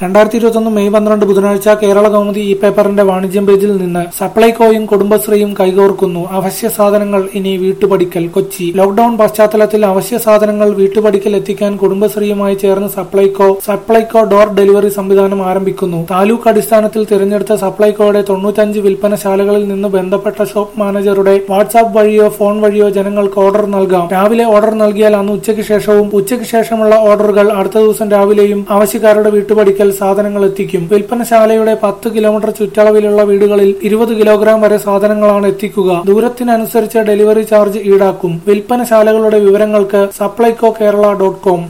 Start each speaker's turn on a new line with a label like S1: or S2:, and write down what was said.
S1: രണ്ടായിരത്തി ഇരുപത്തൊന്ന് മെയ് പന്ത്രണ്ട് ബുധനാഴ്ച കേരള കൗമുദി ഈ പേപ്പറിന്റെ വാണിജ്യം പേജിൽ നിന്ന് സപ്ലൈകോയും കുടുംബശ്രീയും കൈകോർക്കുന്നു അവശ്യ സാധനങ്ങൾ ഇനി വീട്ടുപടിക്കൽ കൊച്ചി ലോക്ഡൌൺ പശ്ചാത്തലത്തിൽ അവശ്യ സാധനങ്ങൾ വീട്ടുപടിക്കൽ എത്തിക്കാൻ കുടുംബശ്രീയുമായി ചേർന്ന് സപ്ലൈകോ സപ്ലൈകോ ഡോർ ഡെലിവറി സംവിധാനം ആരംഭിക്കുന്നു താലൂക്ക് അടിസ്ഥാനത്തിൽ തിരഞ്ഞെടുത്ത സപ്ലൈകോയുടെ തൊണ്ണൂറ്റഞ്ച് വിൽപ്പനശാലകളിൽ നിന്ന് ബന്ധപ്പെട്ട ഷോപ്പ് മാനേജറുടെ വാട്സാപ്പ് വഴിയോ ഫോൺ വഴിയോ ജനങ്ങൾക്ക് ഓർഡർ നൽകാം രാവിലെ ഓർഡർ നൽകിയാൽ അന്ന് ഉച്ചയ്ക്ക് ശേഷവും ഉച്ചയ്ക്ക് ശേഷമുള്ള ഓർഡറുകൾ അടുത്ത ദിവസം രാവിലെയും ആവശ്യക്കാരുടെ വീട്ടുപടിക്കൽ സാധനങ്ങൾ എത്തിക്കും വിൽപ്പനശാലയുടെ പത്ത് കിലോമീറ്റർ ചുറ്റളവിലുള്ള വീടുകളിൽ ഇരുപത് കിലോഗ്രാം വരെ സാധനങ്ങളാണ് എത്തിക്കുക ദൂരത്തിനനുസരിച്ച് ഡെലിവറി ചാർജ് ഈടാക്കും വിൽപ്പനശാലകളുടെ വിവരങ്ങൾക്ക് സപ്ലൈകോ കേരള ഡോട്ട് കോം